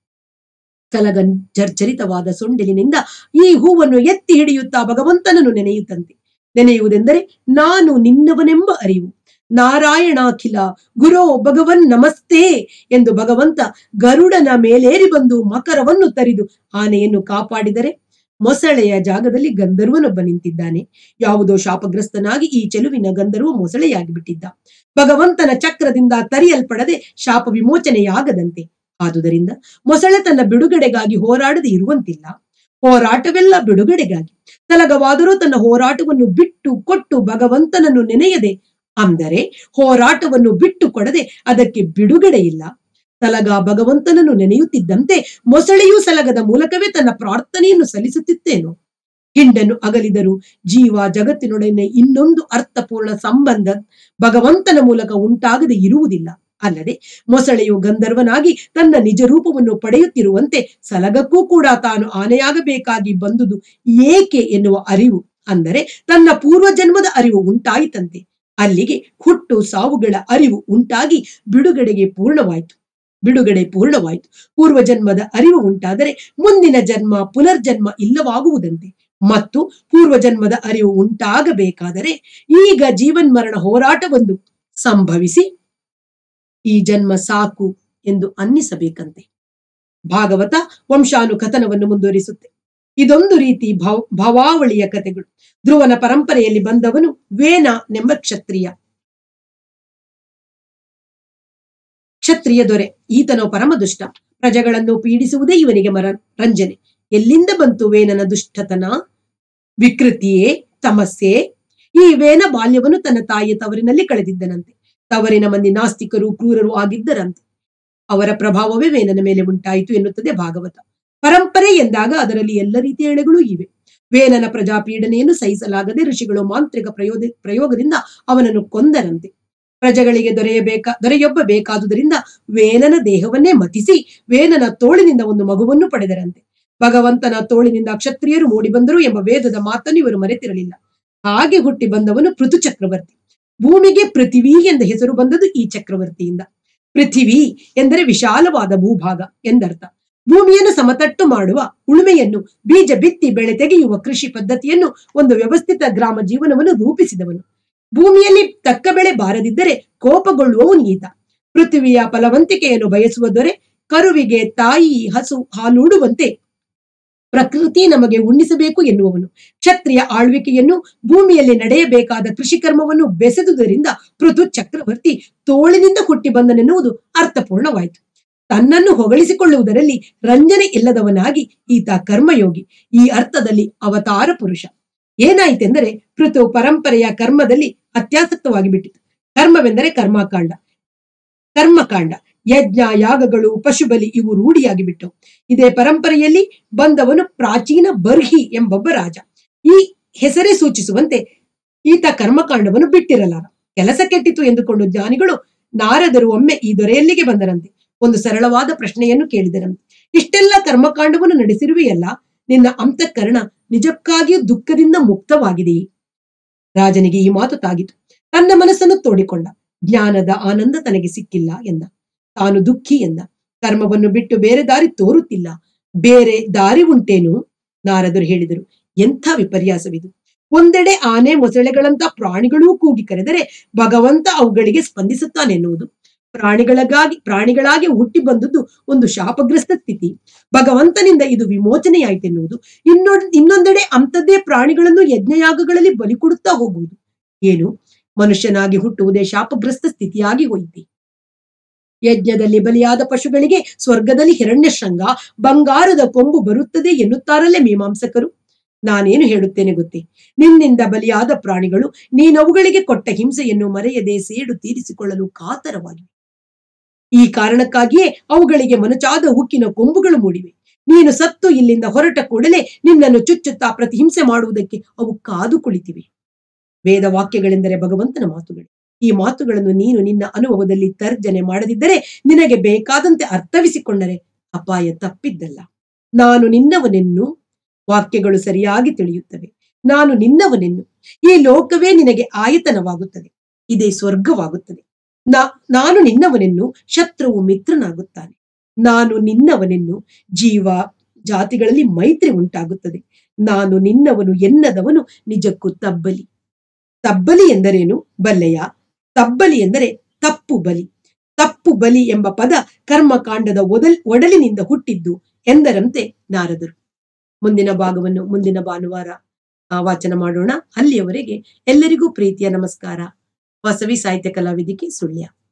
ಸಲಗ ಜರ್ಜರಿತವಾದ ಸೊಂಡಿಲಿನಿಂದ ಈ ಹೂವನ್ನು ಎತ್ತಿ ಹಿಡಿಯುತ್ತಾ ಭಗವಂತನನ್ನು ನೆನೆಯುತ್ತಂತೆ ನೆನೆಯುವುದೆಂದರೆ ನಾನು ನಿನ್ನವನೆಂಬ ಅರಿವು ನಾರಾಯಣಾಖಿಲ ಗುರೋ ಭಗವನ್ ನಮಸ್ತೆ ಎಂದು ಭಗವಂತ ಗರುಡನ ಮೇಲೇರಿ ಬಂದು ಮಕರವನ್ನು ತರಿದು ಆನೆಯನ್ನು ಕಾಪಾಡಿದರೆ ಮೊಸಳೆಯ ಜಾಗದಲ್ಲಿ ಗಂಧರ್ವನೊಬ್ಬ ನಿಂತಿದ್ದಾನೆ ಯಾವುದೋ ಶಾಪಗ್ರಸ್ತನಾಗಿ ಈ ಚೆಲುವಿನ ಗಂಧರ್ವ ಮೊಸಳೆಯಾಗಿ ಬಿಟ್ಟಿದ್ದ ಭಗವಂತನ ಚಕ್ರದಿಂದ ತರಿಯಲ್ಪಡದೆ ಶಾಪ ವಿಮೋಚನೆಯಾಗದಂತೆ ಆದುದರಿಂದ ಮೊಸಳೆ ತನ್ನ ಬಿಡುಗಡೆಗಾಗಿ ಹೋರಾಡದೆ ಇರುವಂತಿಲ್ಲ ಹೋರಾಟವೆಲ್ಲ ಬಿಡುಗಡೆಗಾಗಿ ತಲಗವಾದರೂ ತನ್ನ ಹೋರಾಟವನ್ನು ಬಿಟ್ಟು ಕೊಟ್ಟು ಭಗವಂತನನ್ನು ನೆನೆಯದೆ ಅಂದರೆ ಹೋರಾಟವನ್ನು ಬಿಟ್ಟು ಕೊಡದೆ ಅದಕ್ಕೆ ಬಿಡುಗಡೆ ಇಲ್ಲ ಸಲಗ ಭಗವಂತನನ್ನು ನೆನೆಯುತ್ತಿದ್ದಂತೆ ಮೊಸಳೆಯೂ ಸಲಗದ ಮೂಲಕವೇ ತನ್ನ ಪ್ರಾರ್ಥನೆಯನ್ನು ಸಲ್ಲಿಸುತ್ತಿತ್ತೇನು ಹಿಂಡನ್ನು ಅಗಲಿದರು ಜೀವ ಜಗತ್ತಿನೊಡನೆ ಇನ್ನೊಂದು ಅರ್ಥಪೂರ್ಣ ಸಂಬಂಧ ಭಗವಂತನ ಮೂಲಕ ಉಂಟಾಗದೆ ಇರುವುದಿಲ್ಲ ಅಲ್ಲದೆ ಮೊಸಳೆಯು ಗಂಧರ್ವನಾಗಿ ತನ್ನ ನಿಜ ರೂಪವನ್ನು ಪಡೆಯುತ್ತಿರುವಂತೆ ಸಲಗಕ್ಕೂ ಕೂಡ ತಾನು ಆನೆಯಾಗಬೇಕಾಗಿ ಬಂದುದು ಏಕೆ ಎನ್ನುವ ಅರಿವು ಅಂದರೆ ತನ್ನ ಪೂರ್ವ ಜನ್ಮದ ಅರಿವು ಉಂಟಾಯಿತಂತೆ ಅಲ್ಲಿಗೆ ಹುಟ್ಟು ಸಾವುಗಳ ಅರಿವು ಉಂಟಾಗಿ ಬಿಡುಗಡೆಗೆ ಪೂರ್ಣವಾಯಿತು ಬಿಡುಗಡೆ ಪೂರ್ಣವಾಯಿತು ಪೂರ್ವ ಜನ್ಮದ ಅರಿವು ಉಂಟಾದರೆ ಮುಂದಿನ ಜನ್ಮ ಪುನರ್ಜನ್ಮ ಇಲ್ಲವಾಗುವುದಂತೆ ಮತ್ತು ಪೂರ್ವ ಜನ್ಮದ ಅರಿವು ಉಂಟಾಗಬೇಕಾದರೆ ಈಗ ಜೀವನ್ಮರಣ ಹೋರಾಟವೊಂದು ಸಂಭವಿಸಿ ಈ ಜನ್ಮ ಸಾಕು ಎಂದು ಅನ್ನಿಸಬೇಕಂತೆ ಭಾಗವತ ವಂಶಾನುಕಥನವನ್ನು ಮುಂದುವರಿಸುತ್ತೆ ಇದೊಂದು ರೀತಿ ಭವ ಭವಾವಳಿಯ ಕಥೆಗಳು ಧ್ರುವನ ಪರಂಪರೆಯಲ್ಲಿ ಬಂದವನು ವೇನ ನೆಂಬ ಕ್ಷತ್ರಿಯ ಕ್ಷತ್ರಿಯ ದೊರೆ ಈತನೋ ಪರಮ ದುಷ್ಟ ಪ್ರಜೆಗಳನ್ನು ಪೀಡಿಸುವುದೇ ಇವನಿಗೆ ಮರ ರಂಜನೆ ಎಲ್ಲಿಂದ ಬಂತು ವೇನನ ದುಷ್ಟತನ ವಿಕೃತಿಯೇ ತಮಸ್ಸೆ ಈ ವೇನ ಬಾಲ್ಯವನ್ನು ತನ್ನ ತಾಯಿಯ ತವರಿನಲ್ಲಿ ಕಳೆದಿದ್ದನಂತೆ ತವರಿನ ಮಂದಿ ನಾಸ್ತಿಕರು ಕ್ರೂರರು ಆಗಿದ್ದರಂತೆ ಅವರ ಪ್ರಭಾವವೇ ವೇನನ ಮೇಲೆ ಉಂಟಾಯಿತು ಎನ್ನುತ್ತದೆ ಭಾಗವತ ಪರಂಪರೆ ಎಂದಾಗ ಅದರಲ್ಲಿ ಎಲ್ಲ ರೀತಿಯ ಎಳೆಗಳೂ ಇವೆ ವೇನನ ಪ್ರಜಾಪೀಡನೆಯನ್ನು ಸಹಿಸಲಾಗದೆ ಋಷಿಗಳು ಮಾಂತ್ರಿಕ ಪ್ರಯೋಗ ಪ್ರಯೋಗದಿಂದ ಅವನನ್ನು ಕೊಂದರಂತೆ ಪ್ರಜೆಗಳಿಗೆ ದೊರೆಯಬೇಕ ದೊರೆಯೊಬ್ಬ ಬೇಕಾದುದರಿಂದ ವೇನನ ದೇಹವನ್ನೇ ಮತಿಸಿ ವೇನನ ತೋಳಿನಿಂದ ಒಂದು ಮಗುವನ್ನು ಪಡೆದರಂತೆ ಭಗವಂತನ ತೋಳಿನಿಂದ ಕ್ಷತ್ರಿಯರು ಮೂಡಿ ಬಂದರು ಎಂಬ ವೇದದ ಮಾತನ್ನು ಇವರು ಮರೆತಿರಲಿಲ್ಲ ಹಾಗೆ ಹುಟ್ಟಿ ಬಂದವನು ಪೃಥು ಚಕ್ರವರ್ತಿ ಭೂಮಿಗೆ ಪೃಥಿವಿ ಎಂದ ಹೆಸರು ಬಂದದು ಈ ಚಕ್ರವರ್ತಿಯಿಂದ ಪೃಥಿವಿ ಎಂದರೆ ವಿಶಾಲವಾದ ಭೂಭಾಗ ಎಂದರ್ಥ ಭೂಮಿಯನ್ನು ಸಮತಟ್ಟು ಮಾಡುವ ಉಳುಮೆಯನ್ನು ಬೀಜ ಬಿತ್ತಿ ಬೆಳೆ ತೆಗೆಯುವ ಕೃಷಿ ಪದ್ಧತಿಯನ್ನು ಒಂದು ವ್ಯವಸ್ಥಿತ ಗ್ರಾಮ ಜೀವನವನ್ನು ರೂಪಿಸಿದವನು ಭೂಮಿಯಲ್ಲಿ ತಕ್ಕ ಬೆಳೆ ಬಾರದಿದ್ದರೆ ಕೋಪಗೊಳ್ಳುವವನು ಈತ ಪೃಥ್ವಿಯ ಫಲವಂತಿಕೆಯನ್ನು ಬಯಸುವ ದೊರೆ ಕರುವಿಗೆ ತಾಯಿ ಹಸು ಹಾಲೂಡುವಂತೆ ಪ್ರಕೃತಿ ನಮಗೆ ಉಣ್ಣಿಸಬೇಕು ಎನ್ನುವವನು ಕ್ಷತ್ರಿಯ ಆಳ್ವಿಕೆಯನ್ನು ಭೂಮಿಯಲ್ಲಿ ನಡೆಯಬೇಕಾದ ಕೃಷಿ ಕರ್ಮವನ್ನು ಬೆಸೆದುದರಿಂದ ಪೃಥು ಚಕ್ರವರ್ತಿ ತೋಳಿನಿಂದ ಹುಟ್ಟಿ ಬಂದನೆನ್ನುವುದು ಅರ್ಥಪೂರ್ಣವಾಯಿತು ತನ್ನನ್ನು ಹೊಗಳಿಸಿಕೊಳ್ಳುವುದರಲ್ಲಿ ರಂಜನೆ ಇಲ್ಲದವನಾಗಿ ಈತ ಕರ್ಮಯೋಗಿ ಈ ಅರ್ಥದಲ್ಲಿ ಅವತಾರ ಪುರುಷ ಏನಾಯಿತೆಂದರೆ ಪೃಥು ಪರಂಪರೆಯ ಕರ್ಮದಲ್ಲಿ ಅತ್ಯಾಸಕ್ತವಾಗಿ ಬಿಟ್ಟಿತು ಕರ್ಮವೆಂದರೆ ಕರ್ಮಕಾಂಡ ಕರ್ಮಕಾಂಡ ಯಜ್ಞ ಯಾಗಗಳು ಪಶುಬಲಿ ಇವು ರೂಢಿಯಾಗಿ ಬಿಟ್ಟವು ಇದೇ ಪರಂಪರೆಯಲ್ಲಿ ಬಂದವನು ಪ್ರಾಚೀನ ಬರ್ಹಿ ಎಂಬೊಬ್ಬ ರಾಜ ಈ ಹೆಸರೇ ಸೂಚಿಸುವಂತೆ ಈತ ಕರ್ಮಕಾಂಡವನ್ನು ಬಿಟ್ಟಿರಲಾರ ಕೆಲಸ ಕೆಟ್ಟಿತು ಎಂದುಕೊಂಡು ಜ್ಞಾನಿಗಳು ನಾರದರು ಒಮ್ಮೆ ಈ ದೊರೆಯಲ್ಲಿಗೆ ಬಂದರಂತೆ ಒಂದು ಸರಳವಾದ ಪ್ರಶ್ನೆಯನ್ನು ಕೇಳಿದರಂತೆ ಇಷ್ಟೆಲ್ಲ ಕರ್ಮಕಾಂಡವನ್ನು ನಡೆಸಿರುವೆಯಲ್ಲ ನಿನ್ನ ಅಂತಃಕರಣ ನಿಜಕ್ಕಾಗಿಯೂ ದುಃಖದಿಂದ ಮುಕ್ತವಾಗಿದೆಯೇ ರಾಜನಿಗೆ ಈ ಮಾತು ತಾಗಿತು ತನ್ನ ಮನಸ್ಸನ್ನು ತೋಡಿಕೊಂಡ ಜ್ಞಾನದ ಆನಂದ ತನಗೆ ಸಿಕ್ಕಿಲ್ಲ ಎಂದ ತಾನು ದುಃಖಿ ಎಂದ ಕರ್ಮವನ್ನು ಬಿಟ್ಟು ಬೇರೆ ದಾರಿ ತೋರುತ್ತಿಲ್ಲ ಬೇರೆ ದಾರಿ ಉಂಟೇನು ನಾರದರು ಹೇಳಿದರು ಎಂಥ ವಿಪರ್ಯಾಸವಿದು ಒಂದೆಡೆ ಆನೆ ಮೊಸಳೆಗಳಂತ ಪ್ರಾಣಿಗಳೂ ಕೂಗಿ ಕರೆದರೆ ಭಗವಂತ ಅವುಗಳಿಗೆ ಸ್ಪಂದಿಸುತ್ತಾನೆನ್ನುವುದು ಪ್ರಾಣಿಗಳಿಗಾಗಿ ಪ್ರಾಣಿಗಳಾಗಿ ಹುಟ್ಟಿ ಬಂದದ್ದು ಒಂದು ಶಾಪಗ್ರಸ್ತ ಸ್ಥಿತಿ ಭಗವಂತನಿಂದ ಇದು ವಿಮೋಚನೆಯಾಯಿತೆನ್ನುವುದು ಇನ್ನೊಂದ್ ಇನ್ನೊಂದೆಡೆ ಅಂಥದ್ದೇ ಪ್ರಾಣಿಗಳನ್ನು ಯಜ್ಞಯಾಗಗಳಲ್ಲಿ ಬಲಿ ಕೊಡುತ್ತಾ ಹೋಗುವುದು ಏನು ಮನುಷ್ಯನಾಗಿ ಹುಟ್ಟುವುದೇ ಶಾಪಗ್ರಸ್ತ ಸ್ಥಿತಿಯಾಗಿ ಹೋಯಿತೆ ಯಜ್ಞದಲ್ಲಿ ಬಲಿಯಾದ ಪಶುಗಳಿಗೆ ಸ್ವರ್ಗದಲ್ಲಿ ಹಿರಣ್ಯ ಶೃಂಗ ಬಂಗಾರದ ಕೊಂಬು ಬರುತ್ತದೆ ಎನ್ನುತ್ತಾರಲ್ಲೇ ಮೀಮಾಂಸಕರು ನಾನೇನು ಹೇಳುತ್ತೇನೆ ಗೊತ್ತೇ ನಿನ್ನಿಂದ ಬಲಿಯಾದ ಪ್ರಾಣಿಗಳು ನೀನವುಗಳಿಗೆ ಕೊಟ್ಟ ಹಿಂಸೆಯನ್ನು ಮರೆಯದೆ ಸೇಡು ತೀರಿಸಿಕೊಳ್ಳಲು ಕಾತರವಾಗಿವೆ ಈ ಕಾರಣಕ್ಕಾಗಿಯೇ ಅವುಗಳಿಗೆ ಮನಚಾದ ಉಕ್ಕಿನ ಕೊಂಬುಗಳು ಮೂಡಿವೆ ನೀನು ಸತ್ತು ಇಲ್ಲಿಂದ ಹೊರಟ ಕೂಡಲೇ ನಿನ್ನನ್ನು ಚುಚ್ಚುತ್ತಾ ಪ್ರತಿಹಿಂಸೆ ಮಾಡುವುದಕ್ಕೆ ಅವು ಕಾದು ಕುಳಿತಿವೆ ವೇದ ವಾಕ್ಯಗಳೆಂದರೆ ಭಗವಂತನ ಮಾತುಗಳು ಈ ಮಾತುಗಳನ್ನು ನೀನು ನಿನ್ನ ಅನುಭವದಲ್ಲಿ ತರ್ಜನೆ ಮಾಡದಿದ್ದರೆ ನಿನಗೆ ಬೇಕಾದಂತೆ ಅರ್ಥವಿಸಿಕೊಂಡರೆ ಅಪಾಯ ತಪ್ಪಿದ್ದಲ್ಲ ನಾನು ನಿನ್ನವನೆನ್ನು ವಾಕ್ಯಗಳು ಸರಿಯಾಗಿ ತಿಳಿಯುತ್ತವೆ ನಾನು ನಿನ್ನವನೆನ್ನು ಈ ಲೋಕವೇ ನಿನಗೆ ಆಯತನವಾಗುತ್ತದೆ ಇದೇ ಸ್ವರ್ಗವಾಗುತ್ತದೆ ನಾ ನಾನು ನಿನ್ನವನೆನ್ನು ಶತ್ರುವು ಮಿತ್ರನಾಗುತ್ತಾನೆ ನಾನು ನಿನ್ನವನೆನ್ನು ಜೀವ ಜಾತಿಗಳಲ್ಲಿ ಮೈತ್ರಿ ಉಂಟಾಗುತ್ತದೆ ನಾನು ನಿನ್ನವನು ಎನ್ನದವನು ನಿಜಕ್ಕೂ ತಬ್ಬಲಿ ತಬ್ಬಲಿ ಎಂದರೇನು ಬಲ್ಲೆಯ ತಬ್ಬಲಿ ಎಂದರೆ ತಪ್ಪು ಬಲಿ ತಪ್ಪು ಬಲಿ ಎಂಬ ಪದ ಕರ್ಮಕಾಂಡದ ಒದಲ್ ಒಡಲಿನಿಂದ ಹುಟ್ಟಿದ್ದು ಎಂದರಂತೆ ನಾರದರು ಮುಂದಿನ ಭಾಗವನ್ನು ಮುಂದಿನ ಭಾನುವಾರ ಆ, ವಾಚನ ಮಾಡೋಣ ಅಲ್ಲಿಯವರೆಗೆ ಎಲ್ಲರಿಗೂ ಪ್ರೀತಿಯ ನಮಸ್ಕಾರ ವಾಸವಿ ಸಾಹಿತ್ಯ ಕಲಾವಿದಿಕೆ ಸುಳ್ಯ